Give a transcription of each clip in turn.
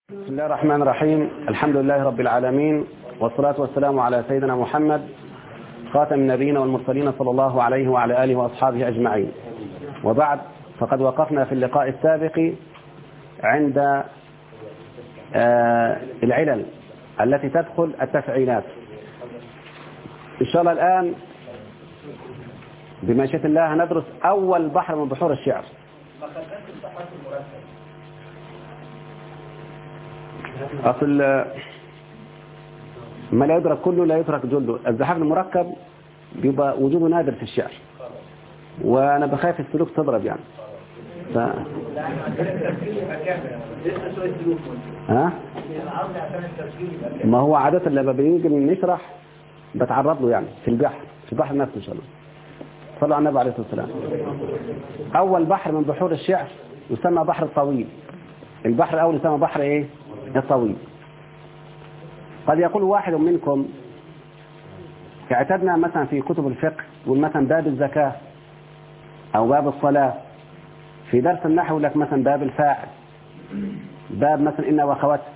بسم الله الرحمن الرحيم الحمد لله رب العالمين والصلاة والسلام على سيدنا محمد خاتم النبيين والمرسلين صلى الله عليه وعلى آله وأصحابه أجمعين وبعد فقد وقفنا في اللقاء السابق عند آه العلل التي تدخل التفعيلات إن شاء الله الآن بمشيئة الله هندرس أول بحر من بحور الشعر أصل ما لا يدرك كله لا يترك جلده الزحاف المركب بيبقى وجوده نادر في الشعر وأنا بخاف السلوك تضرب يعني ف... ها؟ ما هو عادة لما بيجي نشرح بتعرض له يعني في البحر في البحر نفسه إن شاء الله صلوا على النبي عليه الصلاة والسلام أول بحر من بحور الشعر يسمى بحر الطويل البحر الأول يسمى بحر إيه؟ الطويل قد يقول واحد منكم اعتدنا مثلا في كتب الفقه مثلا باب الزكاة أو باب الصلاة في درس النحو لك مثلا باب الفاعل باب مثلا إن وأخواتها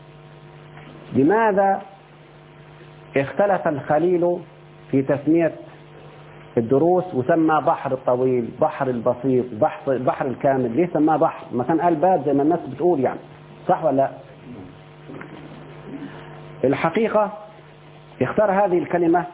لماذا اختلف الخليل في تسمية الدروس وسمى بحر الطويل بحر البسيط بحر, بحر الكامل ليه سماه بحر مثلا قال باب زي ما الناس بتقول يعني صح ولا لا الحقيقة اختار هذه الكلمة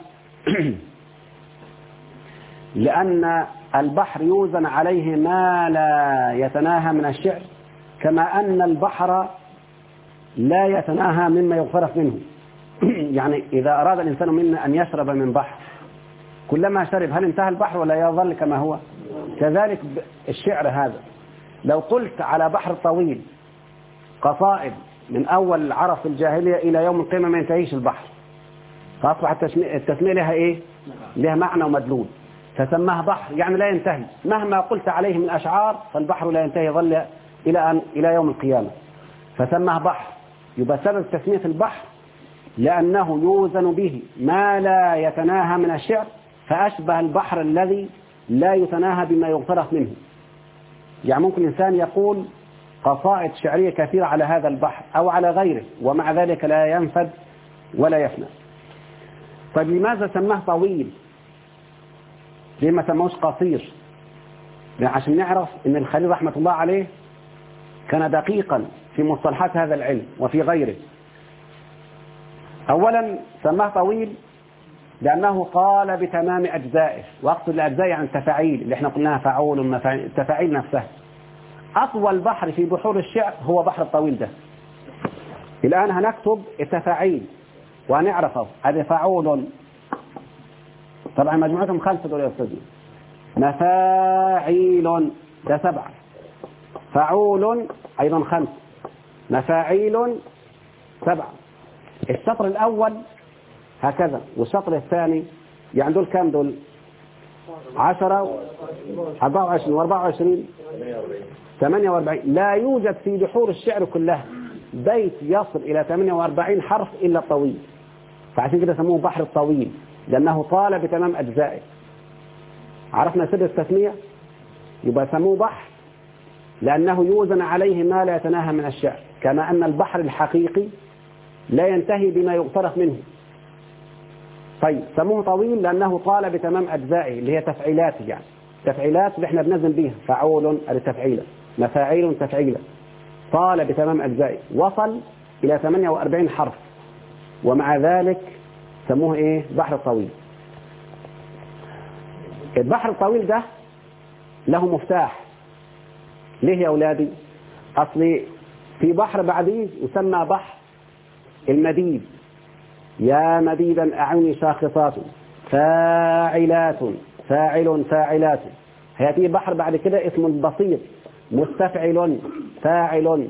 لأن البحر يوزن عليه ما لا يتناهى من الشعر كما أن البحر لا يتناهى مما يغفرف منه يعني إذا أراد الإنسان منا أن يشرب من بحر كلما شرب هل انتهى البحر ولا يظل كما هو كذلك الشعر هذا لو قلت على بحر طويل قصائد من أول العرب في الجاهلية إلى يوم القيامة ما ينتهيش البحر فأصبح التسمية لها إيه لها معنى ومدلول فسماها بحر يعني لا ينتهي مهما قلت عليه من أشعار فالبحر لا ينتهي يظل إلى أن إلى يوم القيامة فسماها بحر يبقى سبب تسمية البحر لأنه يوزن به ما لا يتناهى من الشعر فأشبه البحر الذي لا يتناهى بما يغترف منه يعني ممكن إنسان يقول قصائد شعرية كثيرة على هذا البحر أو على غيره ومع ذلك لا ينفد ولا يفنى طيب لماذا سماه طويل ليه ما سموش قصير عشان نعرف ان الخليل رحمة الله عليه كان دقيقا في مصطلحات هذا العلم وفي غيره اولا سماه طويل لأنه قال بتمام أجزائه وأقصد الأجزاء يعني التفاعيل اللي احنا قلناها فعول مفاعيل التفاعيل نفسها أطول بحر في بحور الشعر هو بحر الطويل ده الآن هنكتب التفاعيل وهنعرفه هذا فعول طبعا مجموعتهم خمسة دول يا أستاذ مفاعيل ده سبعة فعول أيضا خمس مفاعيل سبعة السطر الأول هكذا والسطر الثاني يعني دول كام دول عشرة أربعة وعشرين وأربعة وعشرين ثمانية وأربعين لا يوجد في بحور الشعر كلها بيت يصل إلى ثمانية وأربعين حرف إلا الطويل فعشان كده سموه بحر الطويل لأنه طال بتمام أجزائه عرفنا سر التسمية يبقى سموه بحر لأنه يوزن عليه ما لا يتناهى من الشعر كما أن البحر الحقيقي لا ينتهي بما يغترف منه طيب سموه طويل لأنه طال بتمام أجزائه اللي هي تفعيلات يعني تفعيلات اللي احنا بنزل بيها فعول التفعيلة مفاعيل تفعيلة طال بتمام أجزائه وصل إلى 48 حرف ومع ذلك سموه ايه بحر الطويل البحر الطويل ده له مفتاح ليه يا أولادي أصلي في بحر بعديه يسمى بحر المديد يا مديدا أعوني شاخصات فاعلات فاعل فاعلات هيأتي بحر بعد كده اسمه البسيط مستفعل فاعل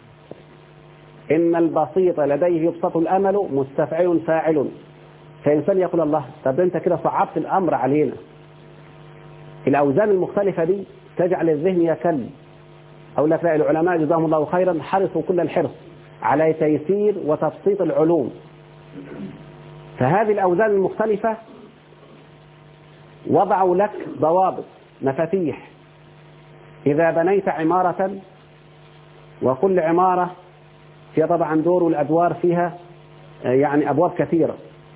إن البسيط لديه يبسط الأمل مستفعل فاعل فإنسان يقول الله طب أنت كده صعبت الأمر علينا الأوزان المختلفة دي تجعل الذهن يكل أو لك لا العلماء جزاهم الله خيرا حرصوا كل الحرص على تيسير وتبسيط العلوم فهذه الأوزان المختلفة وضعوا لك ضوابط مفاتيح إذا بنيت عمارة وكل عمارة فيها طبعا دور والأدوار فيها يعني أبواب كثيرة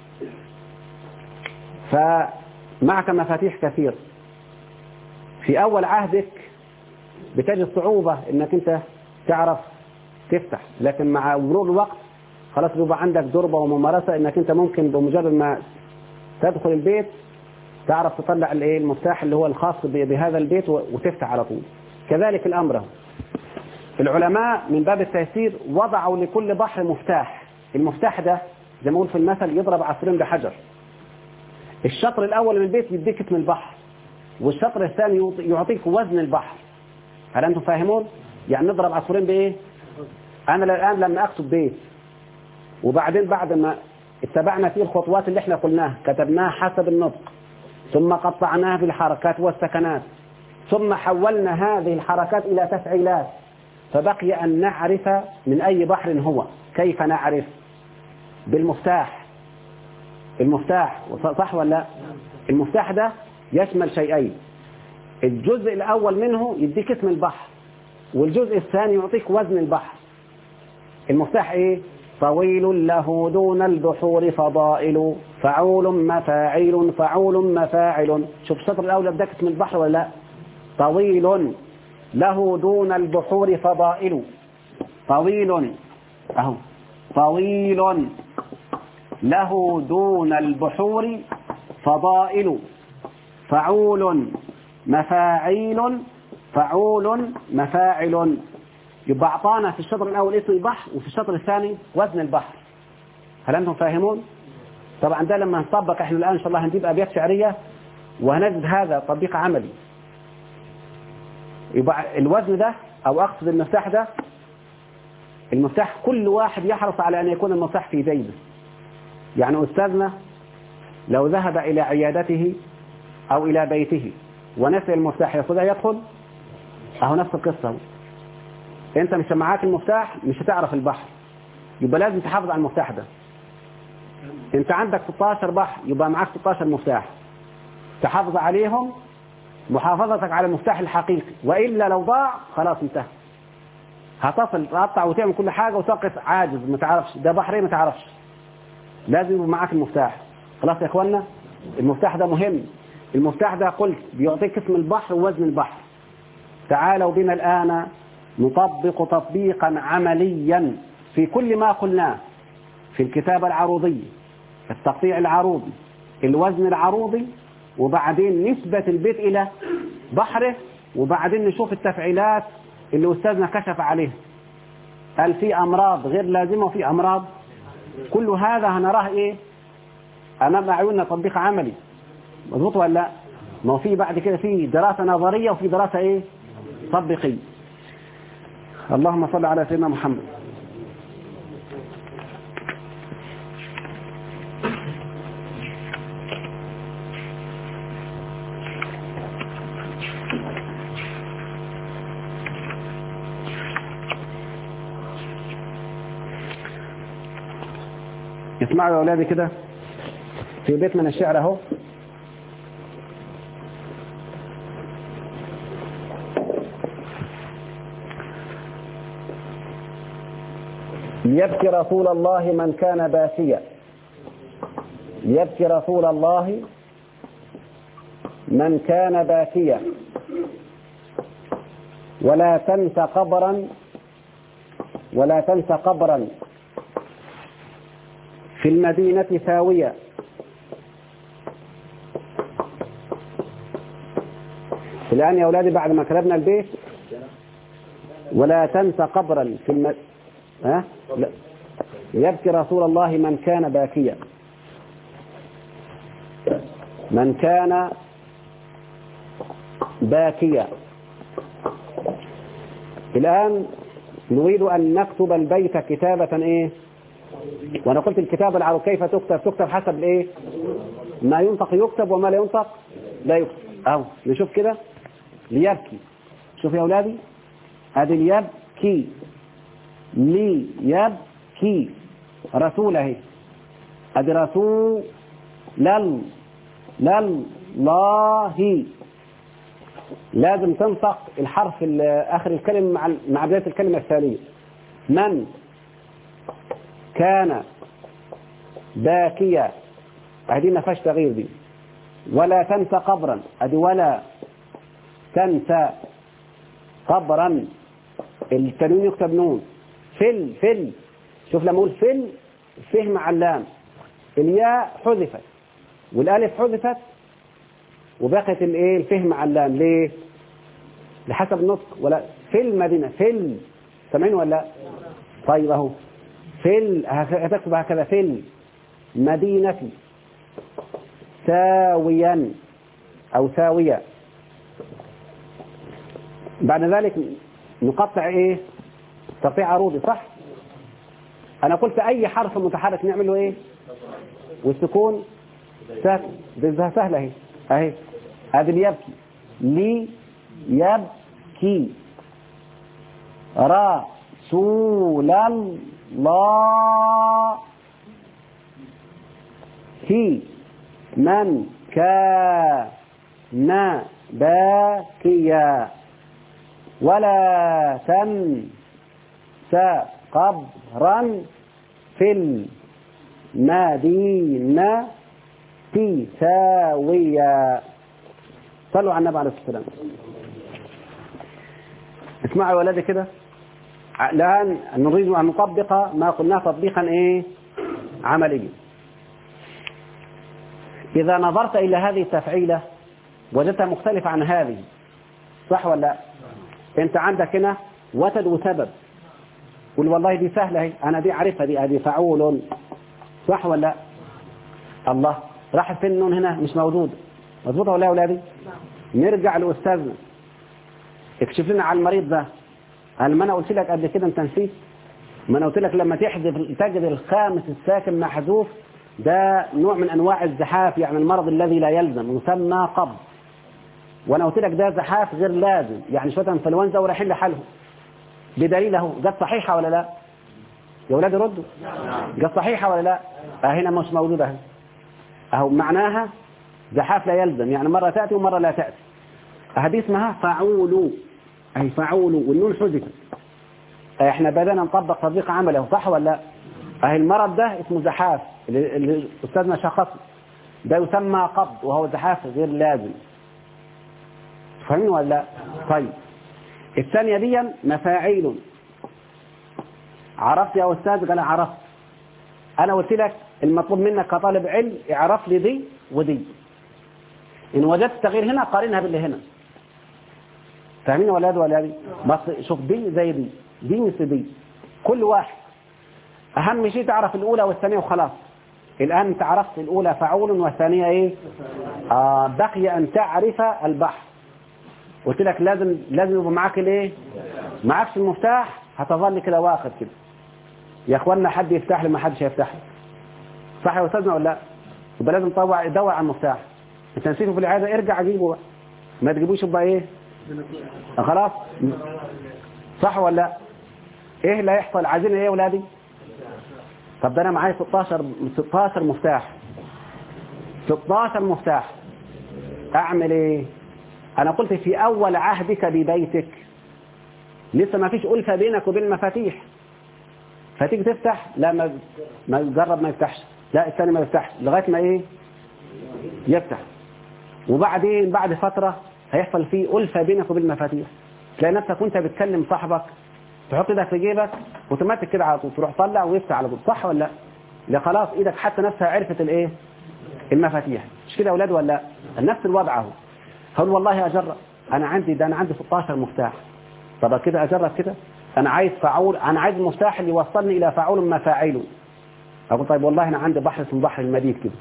فمعك مفاتيح كثير في أول عهدك بتجد صعوبة انك انت تعرف تفتح لكن مع مرور الوقت خلاص بيبقى عندك دربة وممارسة انك انت ممكن بمجرد ما تدخل البيت تعرف تطلع الايه المفتاح اللي هو الخاص بهذا البيت وتفتح على طول كذلك الامر العلماء من باب التيسير وضعوا لكل بحر مفتاح المفتاح ده زي ما قلت في المثل يضرب عصرين بحجر الشطر الاول من البيت يديك اسم البحر والشطر الثاني يعطيك وزن البحر هل انتم فاهمون يعني نضرب عصفورين بايه انا الان لما اكتب بيت وبعدين بعد ما اتبعنا فيه الخطوات اللي احنا قلناها كتبناها حسب النطق ثم قطعناها في الحركات والسكنات ثم حولنا هذه الحركات الى تفعيلات فبقي ان نعرف من اي بحر هو كيف نعرف بالمفتاح المفتاح صح ولا لا المفتاح ده يشمل شيئين الجزء الأول منه يديك اسم البحر والجزء الثاني يعطيك وزن البحر المفتاح ايه طويل له دون البحور فضائل فعول مفاعيل فعول مفاعل شوف السطر الأول بدك اسم البحر ولا لا طويل له دون البحور فضائل طويل أهو طويل له دون البحور فضائل فعول مفاعيل فعول مفاعل يبقى أعطانا في الشطر الأول اسم البحر وفي الشطر الثاني وزن البحر هل أنتم فاهمون؟ طبعا ده لما نطبق احنا الآن إن شاء الله هنجيب أبيات شعرية وهنجد هذا تطبيق عملي يبقى الوزن ده أو أقصد المفتاح ده المفتاح كل واحد يحرص على أن يكون المفتاح في جيبه يعني أستاذنا لو ذهب إلى عيادته أو إلى بيته ونسي المفتاح ياخذها يدخل اهو نفس القصة انت مش معاك المفتاح مش هتعرف البحر يبقى لازم تحافظ على المفتاح ده انت عندك 16 بحر يبقى معاك 16 مفتاح تحافظ عليهم محافظتك على المفتاح الحقيقي وإلا لو ضاع خلاص انتهى هتصل تقطع وتعمل كل حاجة وتقف عاجز ما تعرفش ده بحر ايه ما تعرفش لازم يبقى معاك المفتاح خلاص يا اخوانا المفتاح ده مهم المفتاح ده قلت بيعطيك اسم البحر ووزن البحر تعالوا بنا الآن نطبق تطبيقا عمليا في كل ما قلناه في الكتابة العروضية التقطيع العروضي الوزن العروضي وبعدين نسبة البيت إلى بحره وبعدين نشوف التفعيلات اللي أستاذنا كشف عليها هل في أمراض غير لازمة وفي أمراض كل هذا هنراه إيه أمام أعيننا تطبيق عملي مظبوط ولا لا ما هو في بعد كده في دراسة نظرية وفي دراسة ايه تطبيقية اللهم صل على سيدنا محمد اسمعوا يا أولادي كده في بيت من الشعر اهو ليبكي رسول الله من كان باكيا ليبكي رسول الله من كان باكيا ولا تنس قبرا ولا تنس قبرا في المدينة ثاوية الآن يا أولادي بعد ما كتبنا البيت ولا تنس قبرا في الم... ها؟ لا. يبكي رسول الله من كان باكيا من كان باكيا الآن نريد أن نكتب البيت كتابة إيه وأنا قلت الكتابة العرب كيف تكتب تكتب حسب إيه ما ينطق يكتب وما لا ينطق لا يكتب أو نشوف كده ليبكي شوف يا أولادي هذه ليبكي لي يبكي رسول اهي ادي رسول لل لله لازم تنطق الحرف اخر الكلمه مع مع بدايه الكلمه الثانيه من كان باكيا هذه ما فيهاش تغيير دي ولا تنسى قبرا ادي ولا تنسى قبرا التنوين يكتب نون فل فل شوف لما اقول فل فه مع اللام الياء حذفت والالف حذفت وبقت الايه الفه مع اللام ليه لحسب النطق ولا في المدينه في سامعين ولا لا؟ طيب اهو في هتكتب هكذا في المدينه ساويا او ساوية بعد ذلك نقطع ايه تقطيع عروضي صح انا قلت اي حرف متحرك نعمل له ايه والسكون سهل ده سهله اهي اهي ادي يبكي لي يبكي رسول الله في من كان باكيا ولا تنسى قبرا في المدينة ساويا صلوا على النبي عليه الصلاة والسلام اسمعوا يا ولادي كده الآن نريد أن نطبق ما قلناه تطبيقا إيه عمليا إذا نظرت إلى هذه التفعيلة وجدتها مختلفة عن هذه صح ولا لا أنت عندك هنا وتد وسبب قل والله دي سهلة هي أنا دي عارفها دي هذه فعول صح ولا لا الله راح فين النون هنا مش موجود مظبوطة ولا يا أولادي نرجع لأستاذنا اكشف لنا على المريض ده هل ما أنا قلت لك قبل كده أنت نسيت ما أنا قلت لك لما تحذف تجد الخامس الساكن محذوف ده نوع من أنواع الزحاف يعني المرض الذي لا يلزم يسمى قبض وأنا قلت لك ده زحاف غير لازم يعني شوية انفلونزا ورايحين لحالهم بدليله جت صحيحة ولا لا يا أولاد ردوا جت صحيحة ولا لا أه هنا مش موجودة اهي أهو معناها زحاف لا يلزم يعني مرة تأتي ومرة لا تأتي هذه اسمها فعول أي فعول والنون حذفت احنا بدأنا نطبق تطبيق عمله صح ولا لا أهي المرض ده اسمه زحاف اللي أستاذنا شخص ده يسمى قبض وهو زحاف غير لازم فاهمين ولا لا طيب الثانية دي مفاعيل عرفت يا أستاذ قال عرفت أنا قلت لك المطلوب منك كطالب علم اعرف لي دي ودي إن وجدت تغيير هنا قارنها باللي هنا فاهمين ولا ده ولا دي بس شوف دي زي دي دي مثل دي كل واحد أهم شيء تعرف الأولى والثانية وخلاص الآن أنت عرفت الأولى فعول والثانية إيه آه بقي أن تعرف البحر قلت لك لازم لازم يبقى معاك الايه معاكش المفتاح هتظل كده واقف كده يا اخوانا حد يفتح لي ما حدش هيفتح لي صح يا استاذنا ولا لا يبقى لازم تدور دور على المفتاح انت نسيته في العياده ارجع جيبه بقى ما تجيبوش يبقى ايه خلاص صح ولا لا ايه اللي هيحصل عايزين ايه يا ولادي طب ده انا معايا 16 16 مفتاح 16 مفتاح اعمل ايه انا قلت في اول عهدك ببيتك لسه ما فيش ألفة بينك وبين المفاتيح فتيجي تفتح لا ما ما جرب ما يفتحش لا الثاني ما يفتحش لغايه ما ايه يفتح وبعدين بعد فتره هيحصل فيه ألفة بينك وبين المفاتيح تلاقي نفسك وانت بتكلم صاحبك تحط ايدك في جيبك اوتوماتيك كده على طول تروح طلع ويفتح على طول صح ولا لا؟ لا خلاص ايدك حتى نفسها عرفت الايه المفاتيح مش كده يا اولاد ولا لا؟ نفس الوضع اهو هقول والله اجرب انا عندي ده انا عندي 16 مفتاح طب كده اجرب كده انا عايز فعول انا عايز المفتاح اللي يوصلني الى فعول مفاعيل اقول طيب والله انا عندي بحر اسمه بحر المديد كده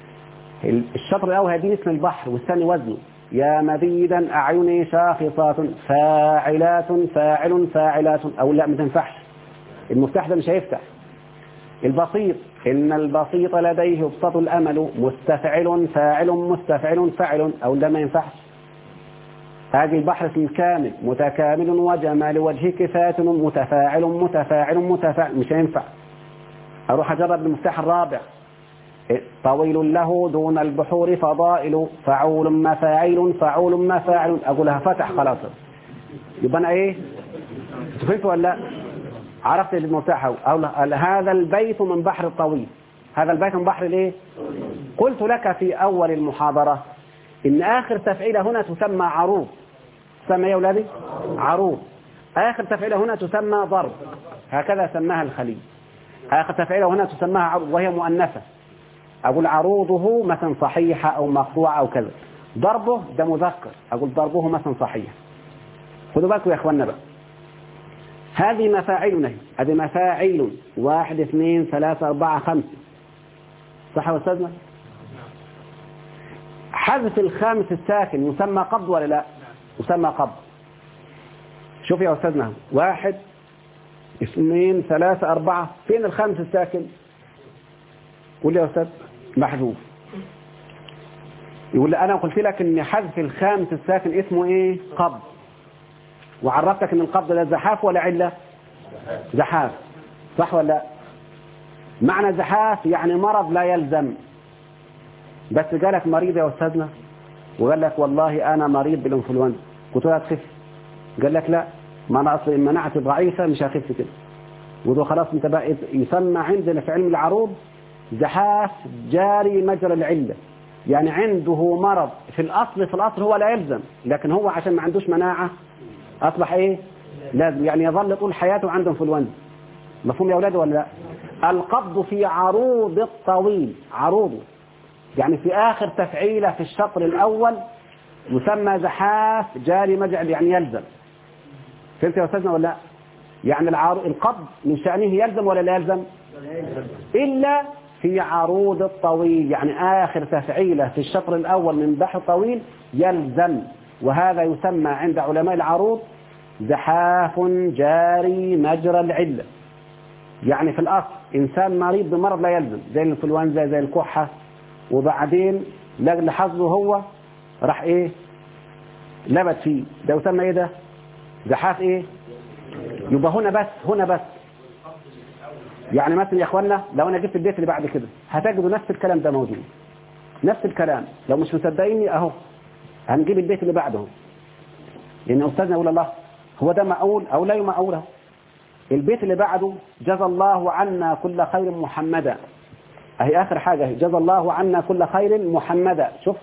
الشطر الاول هيديني اسم البحر والثاني وزنه يا مديدا اعيني شاخصات فاعلات فاعل فاعلات او لا ما تنفعش المفتاح ده مش هيفتح البسيط إن البسيط لديه يبسط الأمل مستفعل فاعل مستفعل فاعل أو ده ما ينفعش هذه البحر في الكامل متكامل وجمال وجهك فاتن متفاعل متفاعل متفاعل مش هينفع أروح أجرب المفتاح الرابع طويل له دون البحور فضائل فعول مفاعيل فعول مفاعل أقولها فتح خلاص يبقى أنا إيه فهمت ولا لا عرفت المفتاح أو أو هذا البيت من بحر طويل هذا البيت من بحر الايه قلت لك في أول المحاضرة إن آخر تفعيلة هنا تسمى عروض تسمى يا أولادي عروض آخر تفعيلة هنا تسمى ضرب هكذا سماها الخليل آخر تفعيلة هنا تسمىها عروض وهي مؤنثة أقول عروضه مثلا صحيحة أو مقطوعة أو كذا ضربه ده مذكر أقول ضربه مثلا صحيح خدوا بالكم يا أخوانا بقى هذه مفاعيل نهي هذه مفاعيل واحد اثنين ثلاثة أربعة خمسة صح يا أستاذنا حذف الخامس الساكن يسمى قبض ولا لا يسمى قبض شوف يا أستاذنا واحد اثنين ثلاثة أربعة فين الخامس الساكن قول لي يا أستاذ محذوف يقول لي أنا قلت لك إن حذف الخامس الساكن اسمه إيه قبض وعرفتك إن القبض ده زحاف ولا علة زحاف صح ولا لا معنى زحاف يعني مرض لا يلزم بس قالك مريض يا أستاذنا وقال لك والله أنا مريض بالإنفلونزا قلت له تخف قال لك لا ما أنا أصلا مناعتي ضعيفة مش هخف كده وده خلاص انت بقى يسمى عندنا في علم العروض زحاف جاري مجرى العلة يعني عنده مرض في الأصل في الأصل هو لا يلزم لكن هو عشان ما عندوش مناعة أصبح إيه لازم يعني يظل طول حياته عنده انفلونزا مفهوم يا أولاد ولا لا القبض في عروض الطويل عروضه يعني في آخر تفعيلة في الشطر الأول يسمى زحاف جاري مجعل يعني يلزم فهمت يا أستاذنا ولا لا يعني العار... القبض من شأنه يلزم ولا لا يلزم إلا في عروض الطويل يعني آخر تفعيلة في الشطر الأول من بحر طويل يلزم وهذا يسمى عند علماء العروض زحاف جاري مجرى العلة يعني في الأصل إنسان مريض بمرض لا يلزم زي الانفلونزا زي الكحة وبعدين لحظه هو راح ايه لبت فيه ده يسمى ايه ده زحاف ايه يبقى هنا بس هنا بس يعني مثلا يا اخوانا لو انا جبت البيت اللي بعد كده هتجدوا نفس الكلام ده موجود نفس الكلام لو مش مصدقيني اهو هنجيب البيت اللي بعده لان استاذنا يقول الله هو ده معقول او لا معقول البيت اللي بعده جزى الله عنا كل خير محمدا اهي اخر حاجه جزى الله عنا كل خير محمدا شوف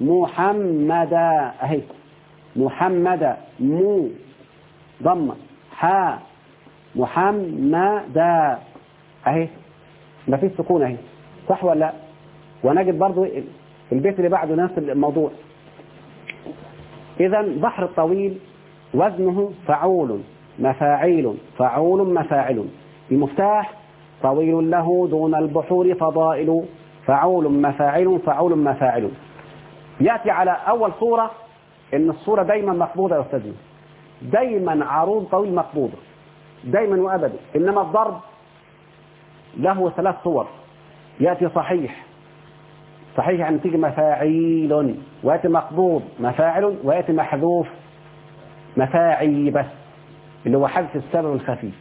محمدا اهي محمدا مو ضمه ها محمدا اهي ما فيش سكون اهي صح ولا لا ونجد برضو البيت اللي بعده نفس الموضوع اذا بحر الطويل وزنه فعول مفاعيل فعول مفاعل المفتاح طويل له دون البحور فضائل فعول مفاعل فعول مفاعل يأتي على أول صورة إن الصورة دايما مقبوضة يا أستاذي دايما عروض طويل مقبوضة دايما وأبدا إنما الضرب له ثلاث صور يأتي صحيح صحيح يعني تيجي مفاعيل ويأتي مقبوض مفاعل ويأتي محذوف مفاعي بس اللي هو حذف السبب الخفيف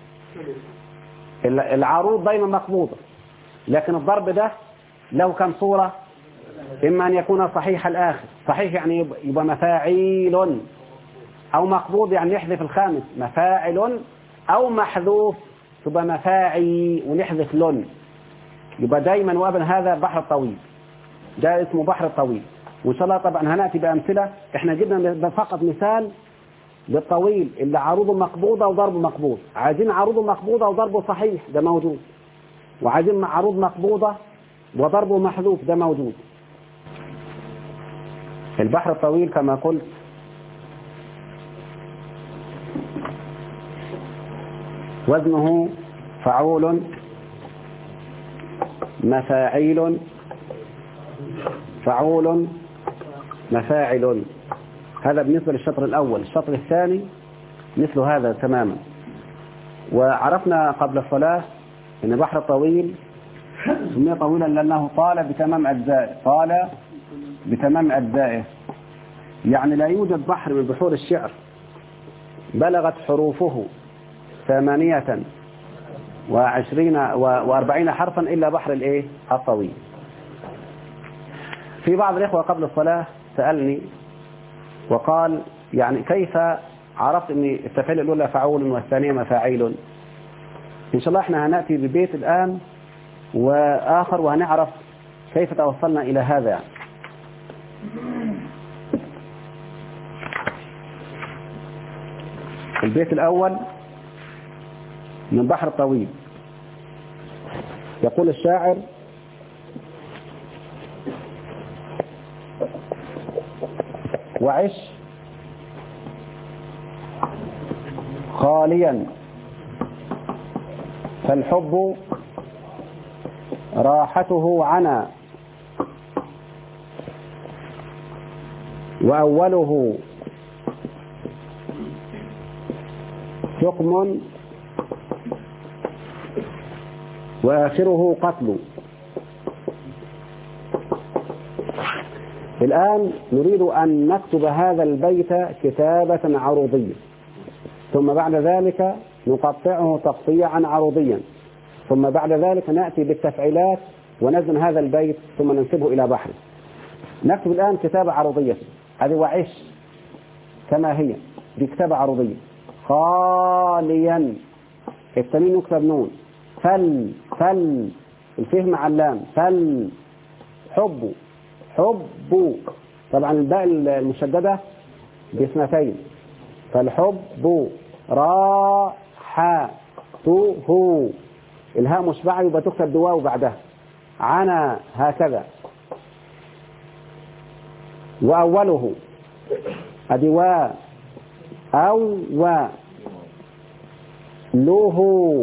العروض دايما مقبوضة لكن الضرب ده له كم صورة إما أن يكون صحيح الآخر صحيح يعني يبقى مفاعيل أو مقبوض يعني يحذف الخامس مفاعل أو محذوف تبقى مفاعي ونحذف لن يبقى دايما وابن هذا بحر طويل ده اسمه بحر طويل وإن شاء الله طبعا هنأتي بأمثلة احنا جبنا فقط مثال للطويل اللي عروضه مقبوضة وضربه مقبوض عايزين عروضه مقبوضة وضربه صحيح ده موجود وعايزين عروض مقبوضة وضربه محذوف ده موجود البحر الطويل كما قلت وزنه فعول مفاعيل فعول مفاعل هذا بالنسبة للشطر الأول الشطر الثاني مثل هذا تماما وعرفنا قبل الصلاة أن بحر طويل سمي طويلا لأنه طال بتمام أجزائه طال بتمام أجزائه يعني لا يوجد بحر من بحور الشعر بلغت حروفه ثمانية وعشرين وأربعين حرفا إلا بحر الإيه الطويل في بعض الإخوة قبل الصلاة سألني وقال يعني كيف عرفت أن التفعيل الأولى فعول والثانية مفاعيل إن شاء الله احنا هنأتي ببيت الآن وآخر وهنعرف كيف توصلنا إلى هذا يعني. البيت الأول من بحر طويل يقول الشاعر وعش خاليا فالحب راحته عنا وأوله حكم وآخره قتل الآن نريد أن نكتب هذا البيت كتابة عروضية ثم بعد ذلك نقطعه تقطيعا عروضيا ثم بعد ذلك نأتي بالتفعيلات ونزن هذا البيت ثم ننسبه إلى بحر نكتب الآن كتابة عروضية هذه وعش كما هي بكتابة عروضية خاليا التنين يكتب نون فل فل الفهم مع اللام فل حب حب طبعا الباء المشددة باثنتين فالحب راحته الهاء مشبعة يبقى تكتب بواو بعدها عنا هكذا وأوله أدي وا أو و له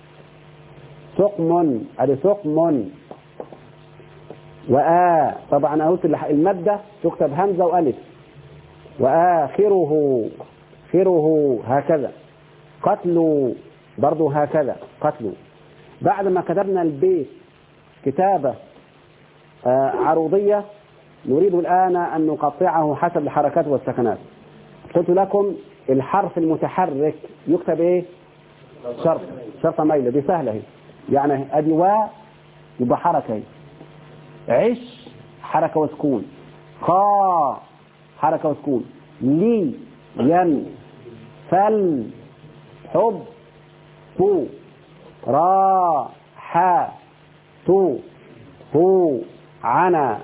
ثقم أدي ثقم وآ طبعا قلت المادة تكتب همزة وألف وآخره خره هكذا قتل برضو هكذا قتل بعد ما كتبنا البيت كتابة عروضية نريد الآن أن نقطعه حسب الحركات والسكنات قلت لكم الحرف المتحرك يكتب ايه شرط شرط ميلة دي سهلة هي يعني ادي وا يبقى حركة هي عش حركة وسكون خا حركة وسكون لي ين فل حب بو را ح تو هو عنا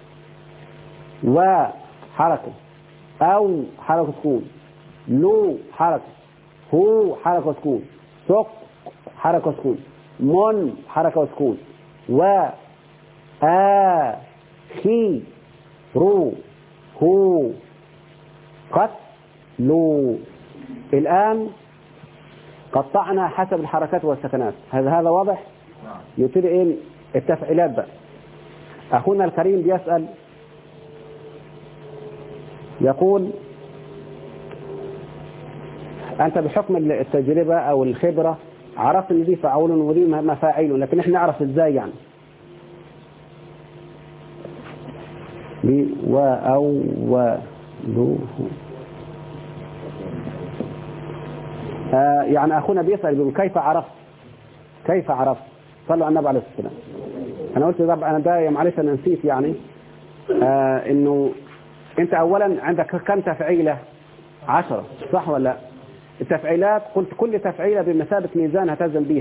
و حركة أو حركة سكون لو حركة هو حركة سكون سق حركة سكون من حركة سكون و آ خي رو هو قت لو الآن قطعنا حسب الحركات والسكنات هذا هذا واضح يبتدي ايه التفعيلات بقى اخونا الكريم بيسأل يقول أنت بحكم التجربة أو الخبرة عرفت إن دي فعول ودي مفاعيل لكن إحنا نعرف إزاي يعني و أو و لو آه يعني أخونا بيسأل بيقول كيف عرفت كيف عرفت صلوا على النبي عليه الصلاة والسلام أنا قلت طبعا أنا ده معلش أنا نسيت يعني آه إنه أنت أولا عندك كم تفعيلة عشرة صح ولا لا التفعيلات قلت كل تفعيلة بمثابة ميزان هتزن بيها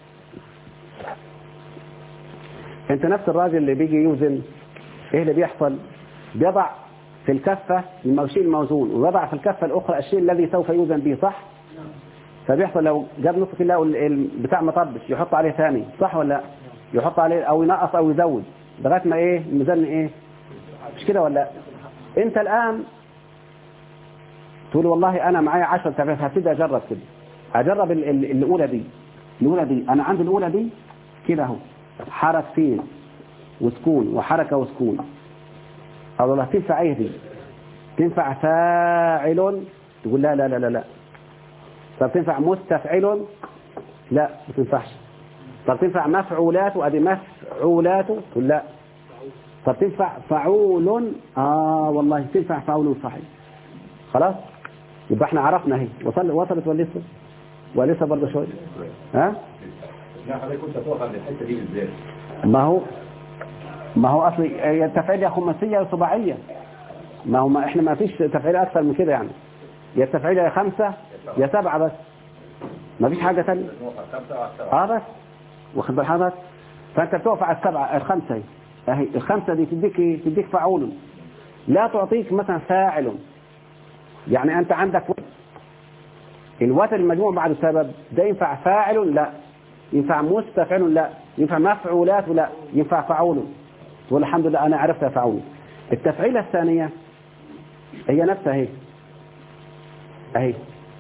انت نفس الراجل اللي بيجي يوزن ايه اللي بيحصل بيضع في الكفة الشيء الموزون ويضع في الكفة الأخرى الشيء الذي سوف يوزن به صح فبيحصل لو جاب نص كيلو بتاع مطبش يحط عليه ثاني صح ولا لا يحط عليه او ينقص او يزود لغايه ما ايه الميزان ايه مش كده ولا لا انت الان تقول والله انا معايا 10 تفعيلات هبتدي اجرب كده اجرب ال ال الاولى دي الاولى دي انا عندي الاولى دي كده اهو حركتين وسكون وحركه وسكون اقول والله تنفع ايه دي تنفع فاعل تقول لا لا لا لا لا طب تنفع مستفعل لا ما تنفعش طب تنفع مفعولات وادي مفعولات تقول لا طب تنفع فعول اه والله تنفع فعول صحيح خلاص يبقى احنا عرفنا اهي وصل وصلت ولا لسه ولسه برضه شويه ها لا حضرتك كنت هتقف عند الحته دي بالذات ما هو ما هو اصل هي التفعيل يا خماسيه يا سباعيه ما هو ما احنا ما فيش تفعيل اكثر من كده يعني يا التفعيل يا خمسه يا سبعه بس ما فيش حاجة تانية نوقع خمسة على السبعة اه بس واخد بال حضرتك فانت بتقف على السبعة الخمسة اهي اهي الخمسة دي تديك ايه تديك فعول لا تعطيك مثلا فاعل يعني انت عندك وتر الوتر المجموع بعد سبب ده ينفع فاعل لا ينفع مستفعل لا ينفع مفعولات لا ينفع فعول تقول الحمد لله انا عرفت فعول التفعيلة الثانية هي نفسها اهي اهي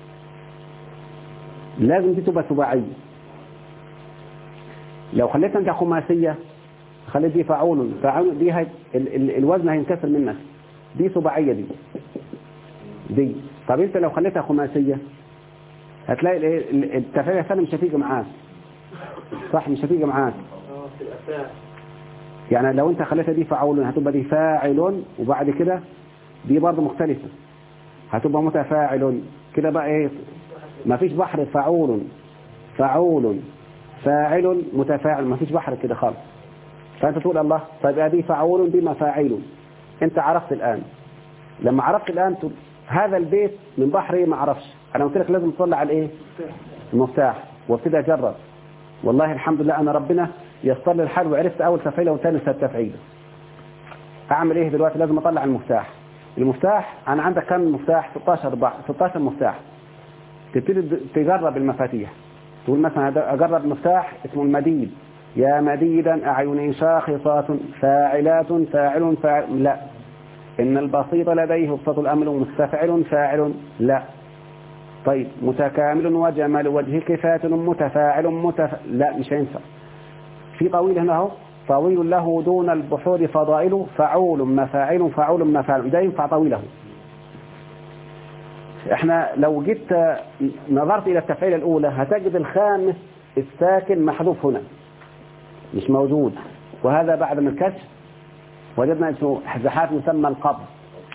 لازم دي تبقى سباعية لو خليتها انت خماسية خليت دي فعول فعول دي هي ال ال الوزن هينكسر منك دي سباعية دي دي طب انت لو خليتها خماسية هتلاقي الايه ال- التفعيلة الثانية مش هتيجي معاك صح مش هتيجي معاك يعني لو انت خليتها دي فعول هتبقى دي فاعل وبعد كده دي برضه مختلفة هتبقى متفاعل كده بقى ايه ما فيش بحر فعول فعول فاعل متفاعل ما فيش بحر كده خالص فانت تقول الله طيب ادي فعول دي مفاعيل انت عرفت الان لما عرفت الان تقول هذا البيت من بحر ايه ما اعرفش انا قلت لك لازم تطلع على الايه المفتاح وابتدي اجرب والله الحمد لله انا ربنا يسر لي الحال وعرفت اول تفعيله وثاني تفعيله اعمل ايه دلوقتي لازم اطلع المفتاح المفتاح انا عندك كم مفتاح 16 بع- 16 مفتاح تبتدي د- تجرب المفاتيح تقول مثلا هذا اجرب مفتاح اسمه المديد يا مديدا اعين شاخصات فاعلات فاعل فاعل لا ان البسيط لديه وسط الامر مستفعل فاعل لا طيب متكامل وجمال وجهك فاتن متفاعل متف... لا مش هينفع في طويل هنا اهو طويل له دون البحور فضائل فعول مفاعل فعول مفاعل ده ينفع طويله احنا لو جيت نظرت الى التفعيله الاولى هتجد الخامس الساكن محذوف هنا مش موجود وهذا بعد من الكشف وجدنا اسمه زحاف يسمى القبض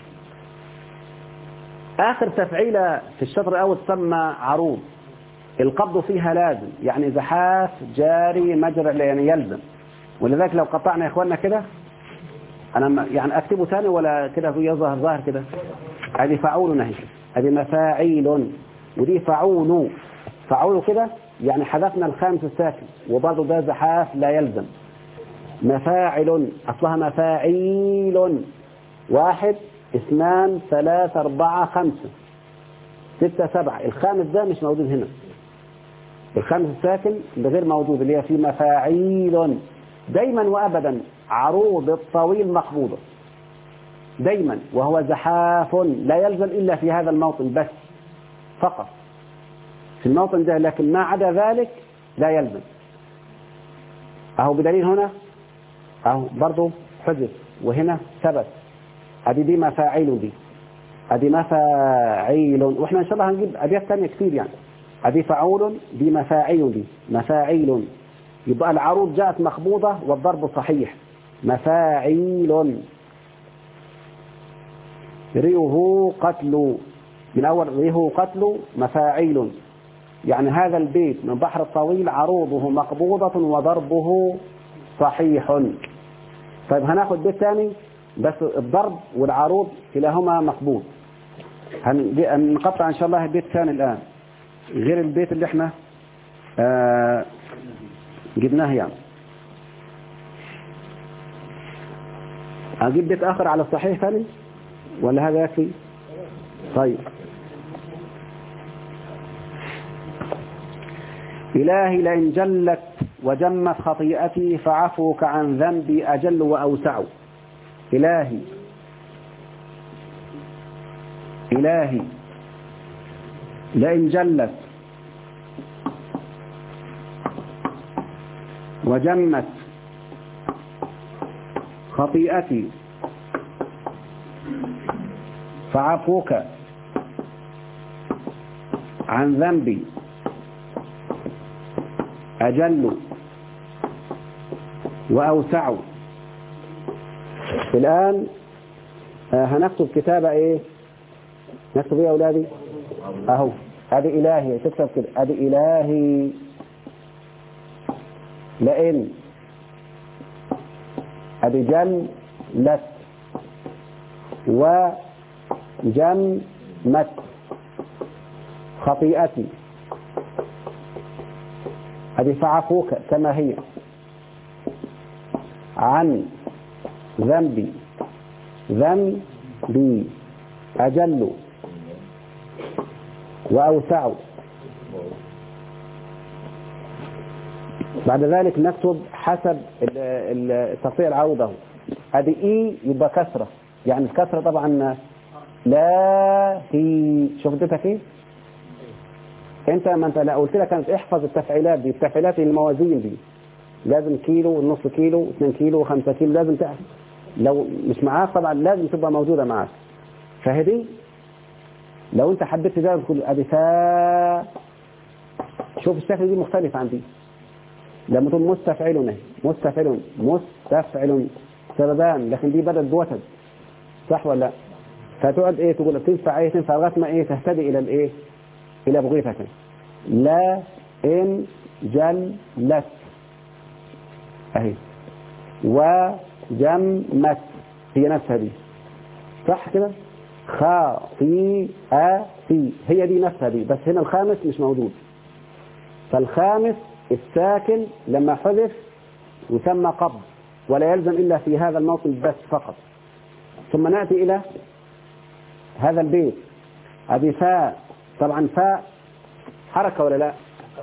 آخر تفعيلة في الشطر الأول تسمى عروض القبض فيها لازم يعني زحاف جاري مجرى يعني يلزم ولذلك لو قطعنا يا إخواننا كده أنا ما- يعني أكتبه ثاني ولا كده يظهر ظاهر كده هذه فعول نهي هذه مفاعيل ودي فعول فعول كده يعني حذفنا الخامس الساكن وبرضه ده زحاف لا يلزم مفاعل أصلها مفاعيل واحد اثنان ثلاثة أربعة خمسة ستة سبعة الخامس ده مش موجود هنا الخامس الساكن ده غير موجود اللي هي في مفاعيل دايما وأبدا عروض الطويل مقبوضة دايما وهو زحاف لا يلزم إلا في هذا الموطن بس فقط في الموطن ده لكن ما عدا ذلك لا يلزم أهو بدليل هنا أهو برضه حذف وهنا ثبت ادي دي مفاعيل دي ادي مفاعيل واحنا ان شاء الله هنجيب ابيات ثانيه كتير يعني ادي فعول دي مفاعيل دي مفاعيل يبقى العروض جاءت مخبوضة والضرب صحيح مفاعيل ريه قتل من أول ريه قتل مفاعيل يعني هذا البيت من بحر الطويل عروضه مقبوضة وضربه صحيح طيب هناخد بيت ثاني بس الضرب والعروض كلاهما مقبول هن- هنقطع ان شاء الله البيت ثاني الان غير البيت اللي احنا آه جبناه يعني اجيب بيت اخر على الصحيح ثاني ولا هذا يكفي طيب إلهي لئن جلت وجمت خطيئتي فعفوك عن ذنبي أجل وأوسع إلهي إلهي لئن جلت وجمت خطيئتي فعفوك عن ذنبي أجل وأوسع الآن آه، هنكتب كتابة إيه نكتب إيه يا أولادي أهو هذه إلهي تكتب كده هذه إلهي لئن هذه جلت وجمت خطيئتي هذه فعفوك كما هي عن ذنبي ذنبي أجل وأوسع بعد ذلك نكتب حسب التقطيع العوضة هذه إي يبقى كسرة يعني الكسرة طبعا لا في شوف اديتها كيف انت ما انت لا قلت لك انت احفظ التفعيلات دي التفعيلات الموازين دي لازم كيلو نص كيلو 2 كيلو 5 كيلو لازم تعرف لو مش معاك طبعا لازم تبقى موجودة معاك فهدي لو انت حبيت تجرب تقول ادي فا شوف الشكل دي مختلف عن دي لما تقول مستفعل مستفعل مستفعل سببان لكن دي بدل بوتد صح ولا لا فتقعد ايه تقول تنفع ايه تنفع لغايه ما ايه تهتدي الى الايه الى بغيتك لا ان جلت اهي وجمت هي نفسها دي صح كده خاطئة هي دي نفسها دي بس هنا الخامس مش موجود فالخامس الساكن لما حذف يسمى قبض ولا يلزم إلا في هذا الموطن بس فقط ثم نأتي إلى هذا البيت هذه فاء طبعا فاء حركة ولا لا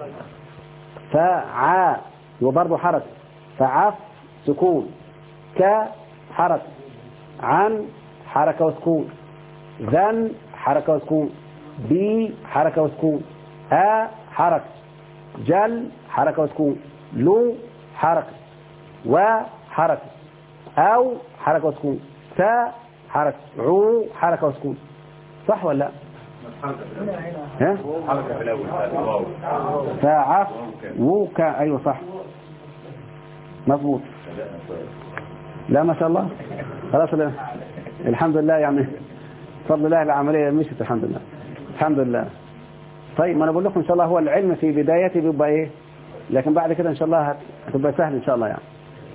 فعاء وبرضه حركة فعف سكون ك حركة عن حركة وسكون ذن حركة وسكون بي حركة وسكون أ حركة جل حركة وسكون لو حركة وحركة أو حركة وسكون تا حركة عو حركة وسكون صح ولا لا ها حركة في الأول فعف وكا أيوة صح مضبوط لا ما شاء الله خلاص لا. الحمد لله يعني بفضل الله العملية مشت الحمد لله الحمد لله طيب ما انا بقول لكم ان شاء الله هو العلم في بدايته بيبقى ايه لكن بعد كده ان شاء الله هتبقى سهل ان شاء الله يعني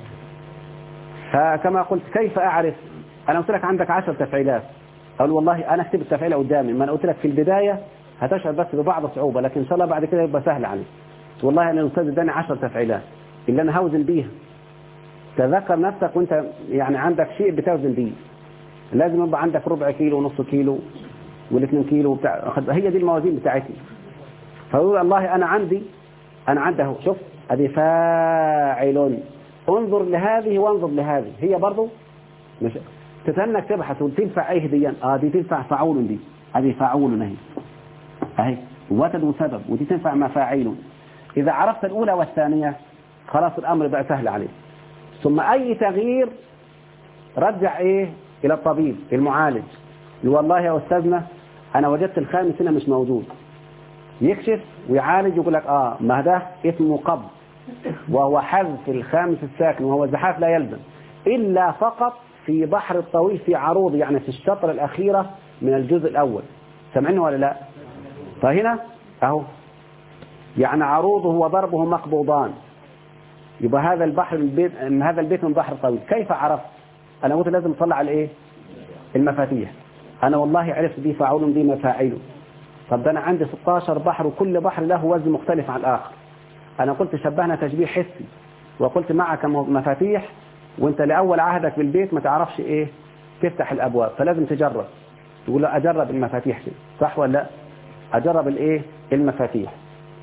فكما قلت كيف اعرف انا قلت لك عندك عشر تفعيلات اقول والله انا اكتب التفعيله قدامي ما انا قلت لك في البدايه هتشعر بس ببعض الصعوبه لكن ان شاء الله بعد كده يبقى سهل عليك والله انا الاستاذ اداني 10 تفعيلات اللي انا هوزن بيها تذكر نفسك وانت يعني عندك شيء بتوزن بيه لازم يبقى عندك ربع كيلو ونص كيلو والاثنين كيلو بتاع هي دي الموازين بتاعتي فيقول الله انا عندي انا عنده شوف ادي فاعل انظر لهذه وانظر لهذه هي برضو مش تتنك تبحث وتنفع ايه دي اه دي تنفع فعول دي هذه فاعول اهي اهي وتد وسبب ودي تنفع مفاعيل اذا عرفت الاولى والثانيه خلاص الامر بقى سهل عليك ثم اي تغيير رجع ايه الى الطبيب المعالج يقول والله يا استاذنا انا وجدت الخامس هنا مش موجود يكشف ويعالج يقول لك اه ما ده اسمه قبض وهو حذف الخامس الساكن وهو زحاف لا يلزم الا فقط في بحر الطويل في عروض يعني في الشطر الاخيره من الجزء الاول سمعني ولا لا فهنا اهو يعني عروضه وضربه مقبوضان يبقى هذا البحر البيت هذا البيت من بحر طويل كيف عرفت انا قلت لازم اطلع على ايه المفاتيح انا والله عرفت دي فاعول دي مفاعيل طب ده انا عندي 16 بحر وكل بحر له وزن مختلف عن الاخر انا قلت شبهنا تشبيه حسي وقلت معك مفاتيح وانت لاول عهدك بالبيت ما تعرفش ايه تفتح الابواب فلازم تجرب تقول له اجرب المفاتيح دي صح ولا لا اجرب الايه المفاتيح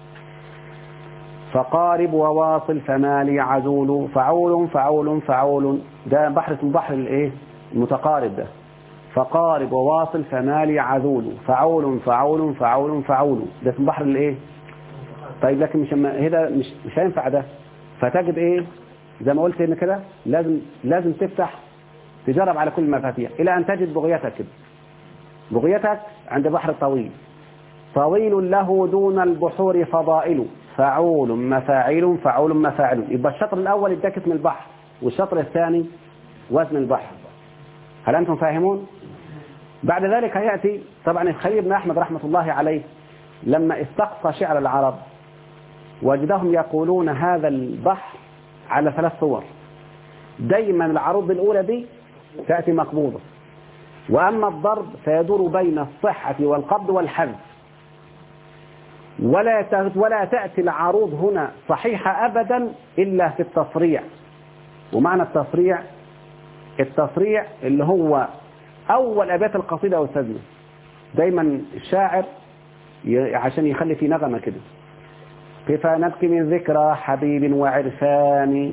فقارب وواصل فمالي عزول فعول فعول فعول ده بحر اسمه بحر الايه المتقارب ده فقارب وواصل فمالي عذول فعول فعول فعول فعول ده اسمه بحر الايه طيب لكن مش هذا مش مش هينفع ده فتجد ايه زي ما قلت ان كده لازم لازم تفتح تجرب على كل المفاتيح الى ان تجد بغيتك كده بغيتك عند بحر طويل طويل له دون البحور فضائل فعول مفاعيل فعول مفاعل يبقى الشطر الأول اداك اسم البحر والشطر الثاني وزن البحر هل أنتم فاهمون بعد ذلك يأتي طبعا الخليل بن أحمد رحمة الله عليه لما استقصى شعر العرب وجدهم يقولون هذا البحر على ثلاث صور دايما العروض الأولى دي تأتي مقبوضة وأما الضرب فيدور بين الصحة والقبض والحذف ولا ت- ولا تأتي العروض هنا صحيحة أبدا إلا في التصريع ومعنى التصريع التصريع اللي هو أول أبيات القصيدة أو السجنة دايما الشاعر ي- عشان يخلي في نغمة كده كيف نبكي من ذكرى حبيب وعرفان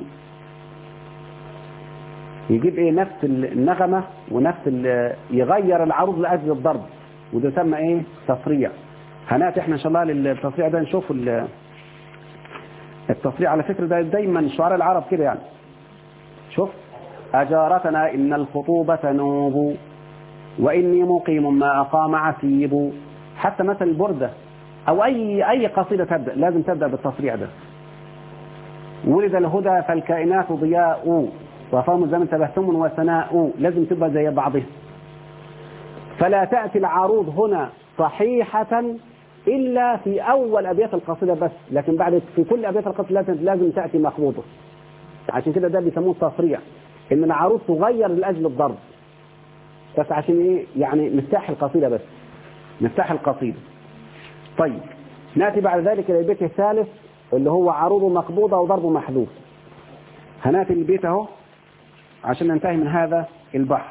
يجيب ايه نفس النغمة ونفس ال- يغير العروض لأجل الضرب وده يسمى ايه تصريع هنأتي احنا ان شاء الله للتصريع ده نشوف ال- التصريع على فكرة ده دايما شعراء العرب كده يعني شوف أجارتنا إن الخطوبة نوب وإني مقيم ما أقام عسيب حتى مثل البردة أو أي أي قصيدة تبدأ لازم تبدأ بالتصريع ده ولد الهدى فالكائنات ضياء وفهم الزمن تبسم وثناء لازم تبقى زي بعضها فلا تأتي العروض هنا صحيحة إلا في أول أبيات القصيدة بس لكن بعد في كل أبيات القصيدة لازم- لازم تأتي مخبوطة عشان كده ده بيسموه التصريع إن العروض تغير لأجل الضرب بس عشان إيه يعني مفتاح القصيدة بس مفتاح القصيدة طيب نأتي بعد ذلك إلى البيت الثالث اللي هو عروض مقبوضة وضرب محذوف هنأتي البيت أهو عشان ننتهي من هذا البحر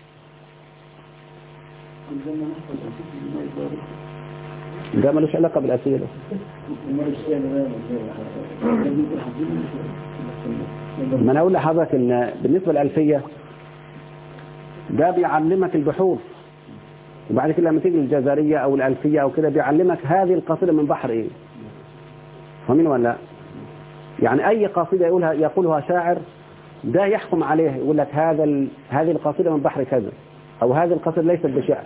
ده ملوش علاقة بالأسئلة ما أنا أقول لحضرتك إن بالنسبة للألفية ده بيعلمك البحور وبعد كده لما تيجي الجزرية أو الألفية أو كده بيعلمك هذه القصيدة من بحر إيه فاهمين ولا لا؟ يعني أي قصيدة يقولها يقولها شاعر ده يحكم عليه يقول لك هذا ال... هذه القصيدة من بحر كذا أو هذه القصيدة ليست بشعر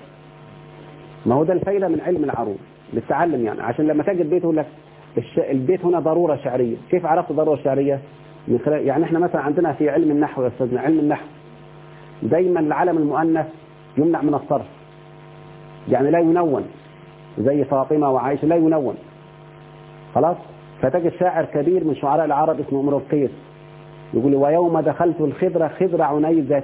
ما هو ده الفايدة من علم العروض للتعلم يعني عشان لما تجد بيت يقول لك الش... البيت هنا ضرورة شعرية كيف عرفت ضرورة شعرية من خلال يعني احنا مثلا عندنا في علم النحو يا استاذنا علم النحو دايما العلم المؤنث يمنع من الصرف يعني لا ينون زي فاطمة وعائشة لا ينون خلاص فتجد شاعر كبير من شعراء العرب اسمه امرؤ القيس يقول ويوم دخلت الخضرة خضر عنيزة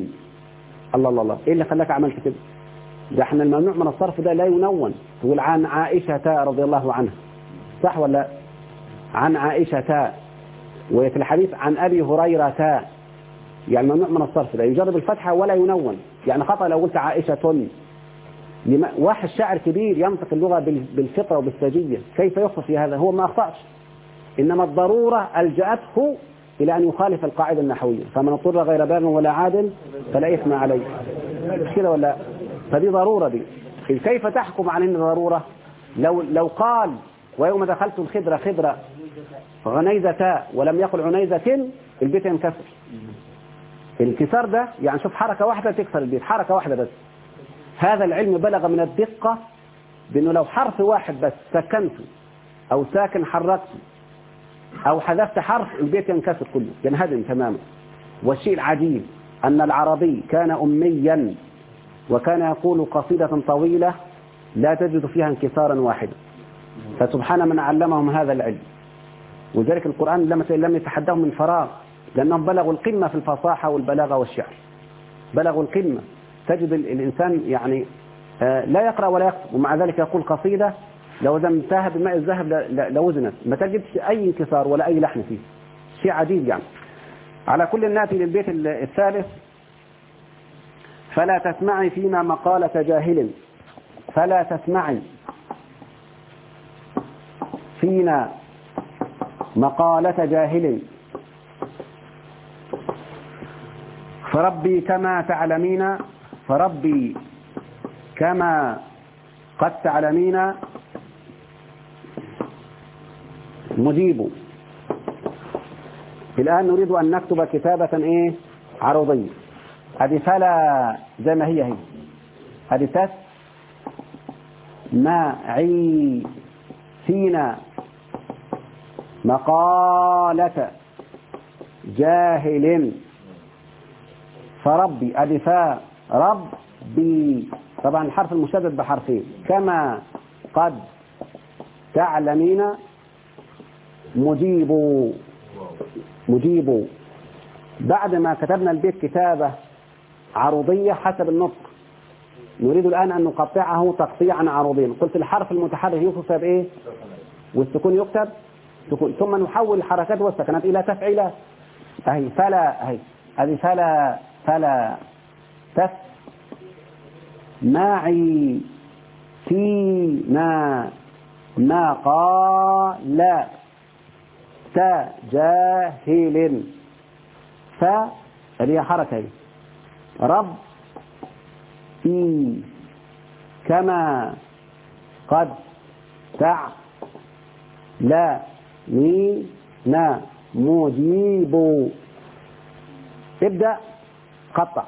الله الله الله ايه اللي خلاك عملت كده ده احنا الممنوع من الصرف ده لا ينون تقول عن عائشة رضي الله عنها صح ولا لا؟ عن عائشة وفي الحديث عن أبي هريرة يعني ممنوع من الصرف ده يجرب الفتحة ولا ينون يعني خطأ لو قلت عائشة لما واحد شاعر كبير ينطق اللغة بال- بالفطرة وبالسجية كيف يخطئ في هذا هو ما أخطأش إنما الضرورة ألجأته إلى أن يخالف القاعدة النحوية فمن اضطر غير باغ ولا عادل فلا إثم عليه مش كده ولا فدي ضرورة دي كيف تحكم عن إن ضرورة لو لو قال ويوم دخلت الخضرة خضرة عنيزة ولم يقل عنيزة البيت ينكسر الانكسار ده يعني شوف حركة واحدة تكسر البيت حركة واحدة بس هذا العلم بلغ من الدقة بأنه لو حرف واحد بس سكنته أو ساكن حركته أو حذفت حرف البيت ينكسر كله ينهدم تماما والشيء العجيب أن العربي كان أميا وكان يقول قصيدة طويلة لا تجد فيها انكسارا واحدا فسبحان من علمهم هذا العلم وذلك القرآن لم لم يتحدهم من فراغ لأنهم بلغوا القمة في الفصاحة والبلاغة والشعر بلغوا القمة تجد ال- الإنسان يعني آه، لا يقرأ ولا يكتب ومع ذلك يقول قصيدة لو زمتها بماء الذهب ل- ل- لوزنت ما تجدش أي انكسار ولا أي لحن فيه شيء عجيب يعني على كل ناتي للبيت ال- الثالث فلا تسمعي فينا مقالة جاهل فلا تسمعي فينا مقالة جاهل فربي كما تعلمين فربي كما قد تعلمين مجيب الآن نريد أن نكتب كتابة إيه عرضية هذه فلا زي ما هي هي هذه تس معي فينا مقالة جاهل فربي ألفا ربي طبعا الحرف المشدد بحرفين كما قد تعلمين مجيب مجيب بعد ما كتبنا البيت كتابة عروضية حسب النطق نريد الآن أن نقطعه تقطيعا عروضيا قلت الحرف المتحرك يوصف بإيه والسكون يكتب سكون ثم نحول الحركات والسكنات إلى تفعيلات أهي فلا أهي هذه فلا فلا تف معي فينا ما قال تجاهل ف اللي هي حركة هي رب في كما قد تع لا مي نا مجيب ابدأ قطع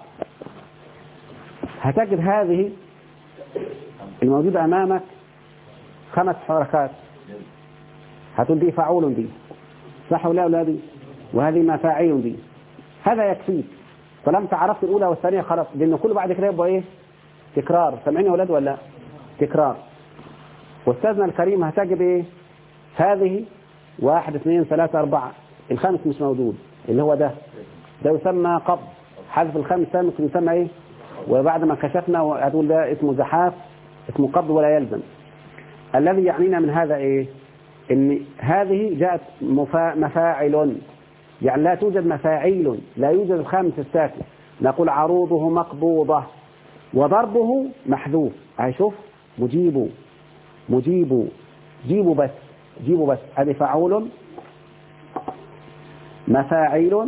هتجد هذه الموجودة أمامك خمس حركات هتقول دي فعول دي صح ولا ولا دي وهذه مفاعيل دي هذا يكفيك فلما عرفت الأولى والثانية خلاص لأن كله بعد كده يبقى إيه تكرار سامعين يا ولاد ولا لا؟ تكرار واستاذنا الكريم هتجد إيه هذه واحد اثنين ثلاثة أربعة الخامس مش موجود اللي هو ده ده يسمى قبض حذف الخامس ده ممكن يسمى إيه وبعد ما كشفنا هتقول ده اسمه زحاف اسمه قبض ولا يلزم الذي يعنينا من هذا إيه إن هذه جاءت مفا... مفاعل يعني لا توجد مفاعيل لا يوجد الخامس الساكن نقول عروضه مقبوضة وضربه محذوف هاي شوف مجيب مجيب جيبوا بس جيبوا بس هذه فعول مفاعيل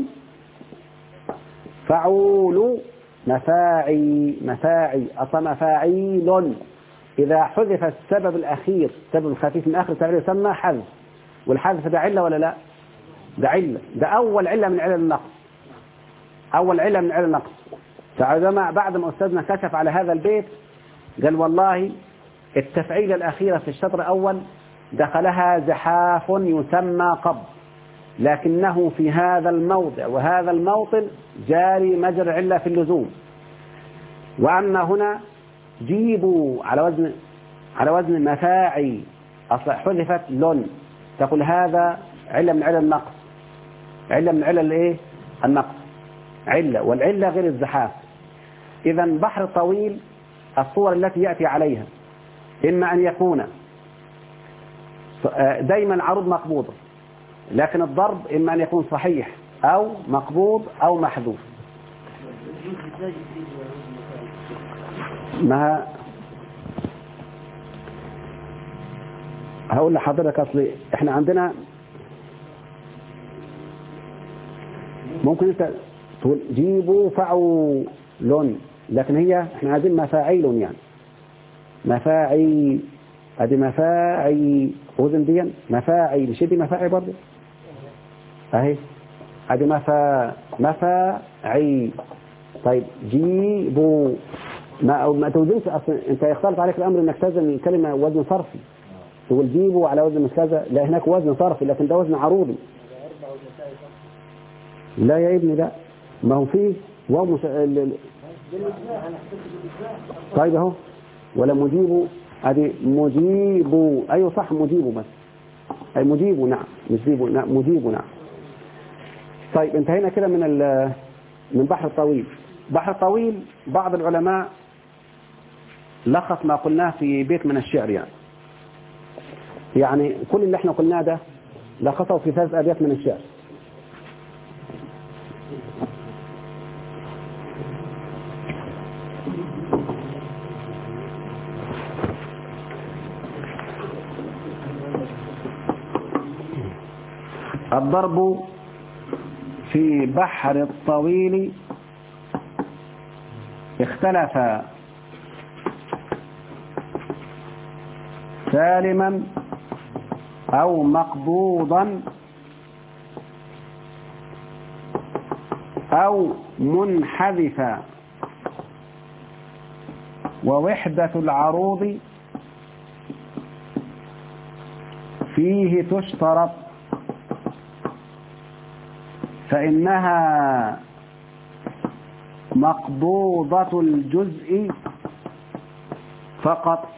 فعول مفاعي مفاعي أصلا مفاعيل إذا حذف السبب الأخير السبب الخفيف من آخر التعبير يسمى حذف والحذف ده علة ولا لا ده علة ده أول علة من علل النقص أول علة من علل النقص فعندما بعد ما أستاذنا كشف على هذا البيت قال والله التفعيلة الأخيرة في الشطر الأول دخلها زحاف يسمى قبض لكنه في هذا الموضع وهذا الموطن جاري مجرى علة في اللزوم وأما هنا جيبوا على وزن على وزن مفاعي أصلا حذفت لون تقول هذا علة من علل النقص علة من علل الايه النقص علة والعلة غير الزحاف إذا بحر طويل الصور التي يأتي عليها إما أن يكون دايما عروض مقبوضة لكن الضرب إما أن يكون صحيح أو مقبوض أو محذوف ما هقول لحضرتك أصلي إحنا عندنا ممكن أنت تقول جيبوا فعول لكن هي إحنا عايزين مفاعيل يعني مفاعي ادي مفاعي اذن دي مفاعي مش دي مفاعي برضه اهي ادي مفا مفاعي طيب جيبوا ما ما توزنش اصلا انت يختلط عليك الامر انك توزن الكلمه وزن صرفي تقول جيبوا على وزن كذا لا هناك وزن صرفي لكن ده وزن عروضي لا يا ابني لا ما هو فيه واو مش... طيب اهو ولا مجيب ادي مجيب ايوه صح مجيب بس اي مجيب نعم مجيب نعم مجيب نعم طيب انتهينا كده من من بحر الطويل بحر الطويل بعض العلماء لخص ما قلناه في بيت من الشعر يعني يعني كل اللي احنا قلناه ده لخصه في ثلاث ابيات من الشعر الضرب في بحر الطويل اختلف سالما أو مقبوضا أو منحذفا ووحدة العروض فيه تشترط فإنها مقبوضة الجزء فقط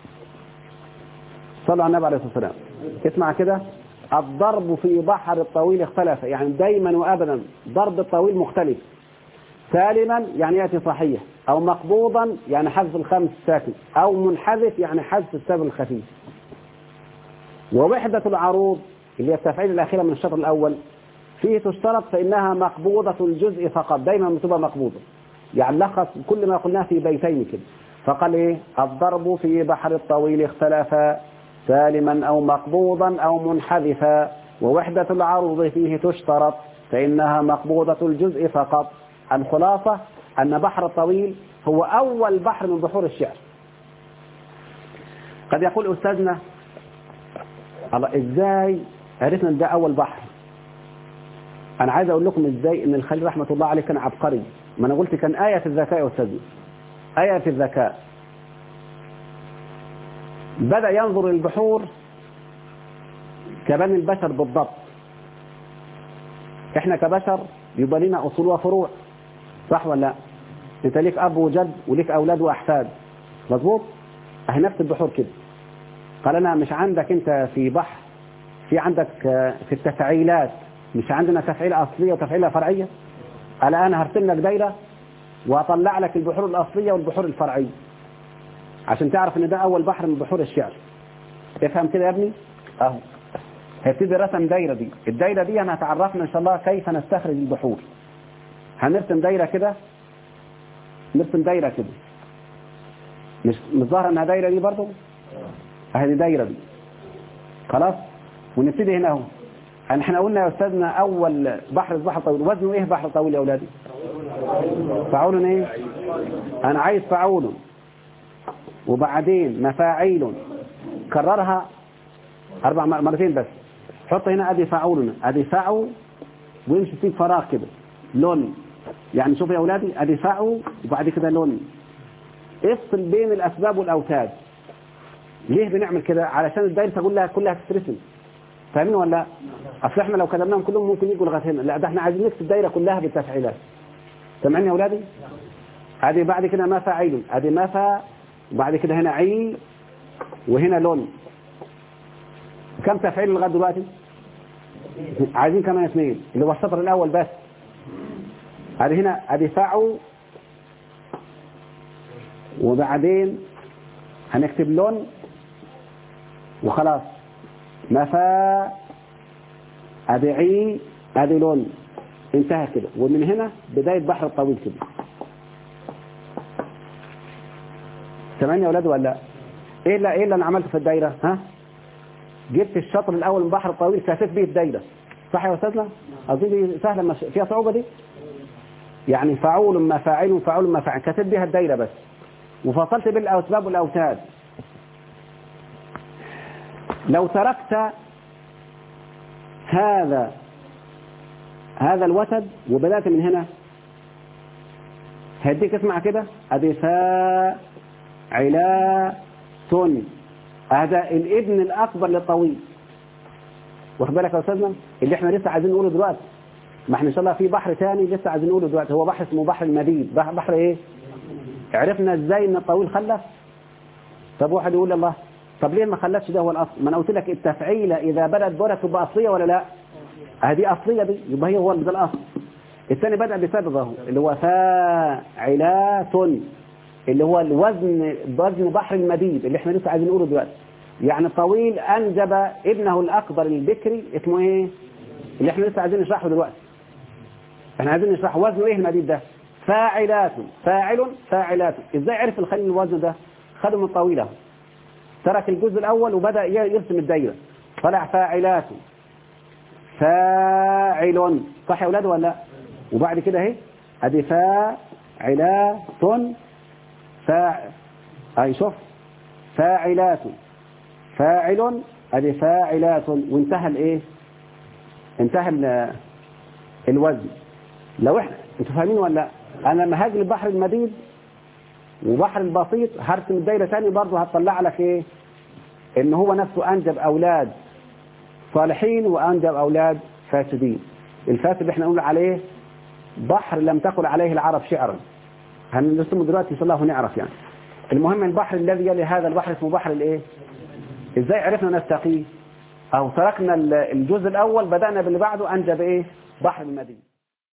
صلى على النبي عليه الصلاة والسلام اسمع كده الضرب في بحر الطويل اختلف يعني دايما وابدا ضرب الطويل مختلف سالما يعني ياتي صحيح او مقبوضا يعني حذف الخمس ساكن او منحذف يعني حذف السبب الخفيف ووحدة العروض اللي هي التفعيل الأخيرة من الشطر الأول فيه تشترط فإنها مقبوضة الجزء فقط دايما بتبقى مقبوضة يعني لخص كل ما قلناه في بيتين كده فقال إيه الضرب في بحر الطويل اختلف سالما أو مقبوضا أو منحذفا ووحدة العروض فيه تشترط فإنها مقبوضة الجزء فقط الخلاصة أن بحر الطويل هو أول بحر من بحور الشعر قد يقول أستاذنا الله إزاي عرفنا أن ده أول بحر أنا عايز أقول لكم إزاي أن الخليل رحمة الله عليه كان عبقري ما أنا قلت كان آية في الذكاء يا أستاذنا آية في الذكاء بدأ ينظر للبحور كبني البشر بالضبط احنا كبشر يبقى لنا اصول وفروع صح ولا لا انت ليك اب وجد وليك اولاد واحفاد مظبوط اهي نفس البحور كده قال انا مش عندك انت في بحر في عندك في التفعيلات مش عندنا تفعيلة اصلية وتفعيلة فرعية قال انا هرسم لك دايرة واطلع لك البحور الاصلية والبحور الفرعية عشان تعرف ان ده اول بحر من بحور الشعر افهم كده يا ابني اهو هيبتدي رسم دايرة دي الدايرة دي انا هتعرفنا ان شاء الله كيف نستخرج البحور هنرسم دايرة كده نرسم دايرة كده مش مش ظاهرة انها دايرة دي برضه اهي دي دايرة دي خلاص ونبتدي هنا اهو احنا قلنا يا استاذنا اول بحر البحر طويل وزنه ايه بحر طويل يا اولادي فعول ايه انا عايز فعول وبعدين مفاعيل كررها اربع مرتين بس حط هنا ادي فاعولنا ادي فاعو ويمشي فيه فراغ كده لون يعني شوف يا اولادي ادي فاعو وبعد كده لون افصل بين الاسباب والاوتاد ليه بنعمل كده علشان الدايره كلها كلها تترسم فاهمين ولا لا اصل احنا لو كتبناهم كلهم ممكن يجوا لغايه هنا لا ده احنا عايزين نكتب الدايره كلها بالتفعيلات سامعين يا اولادي ادي بعد كده ما فاعل ادي ما فا وبعد كده هنا عي وهنا لون كم تفعيل لغايه دلوقتي عايزين كمان اثنين اللي هو السطر الاول بس ادي هنا ادي فاعو وبعدين هنكتب لون وخلاص مفا ادي عي ادي لون انتهى كده ومن هنا بداية بحر الطويل كده سامعني يا اولاد ولا لا ايه اللي ايه اللي انا عملته في الدايره ها جبت الشطر الاول من بحر الطويل كاسيت بيه الدايره صح يا استاذنا اظن دي سهله مش فيها صعوبه دي يعني فعول ما فاعل فعول ما فاعل كاتب بيها الدايره بس وفصلت بين الاسباب والاوتاد لو تركت هذا هذا الوتد وبدأت من هنا هديك اسمع كده ادي فا علا تن هذا الابن الاكبر للطويل واخد بالك يا استاذنا اللي احنا لسه عايزين نقوله دلوقتي ما احنا ان شاء الله في بحر ثاني لسه عايزين نقوله دلوقتي هو بحر اسمه بحر المديد بحر, بحر ايه عرفنا ازاي ان الطويل خلف طب واحد يقول الله طب ليه ما خلفش ده هو الاصل ما انا قلت لك التفعيله اذا بدات بولا تبقى اصليه ولا لا هذه اصليه دي يبقى هي هو ده الاصل الثاني بدا بسببه اللي هو فاعلات اللي هو الوزن وزن بحر المديد اللي احنا لسه عايزين نقوله دلوقتي يعني طويل انجب ابنه الاكبر البكري اسمه ايه اللي احنا لسه عايزين نشرحه دلوقتي احنا عايزين نشرح وزنه ايه المديد ده فاعلات فاعل فاعلات ازاي عرف الخليل الوزن ده خده من طويله ترك الجزء الاول وبدا يرسم الدايره طلع فاعلات فاعل صح يا اولاد ولا لا وبعد كده اهي ادي فاعلات فاع اي شوف فاعلات فاعل ادي فاعلات وانتهى الايه انتهى ال- الوزن لو احنا انتوا فاهمين ولا لا انا لما هاجي البحر المديد وبحر البسيط هرسم الدايره ثاني برضه هتطلع لك ايه ان هو نفسه انجب اولاد صالحين وانجب اولاد فاسدين الفاسد احنا نقول عليه بحر لم تقل عليه العرب شعرا هنرسمه دلوقتي ان شاء الله ونعرف يعني المهم البحر الذي يلي هذا البحر اسمه بحر الايه ازاي عرفنا نستقيه او تركنا الجزء الاول بدأنا باللي بعده انجب ايه بحر المدينة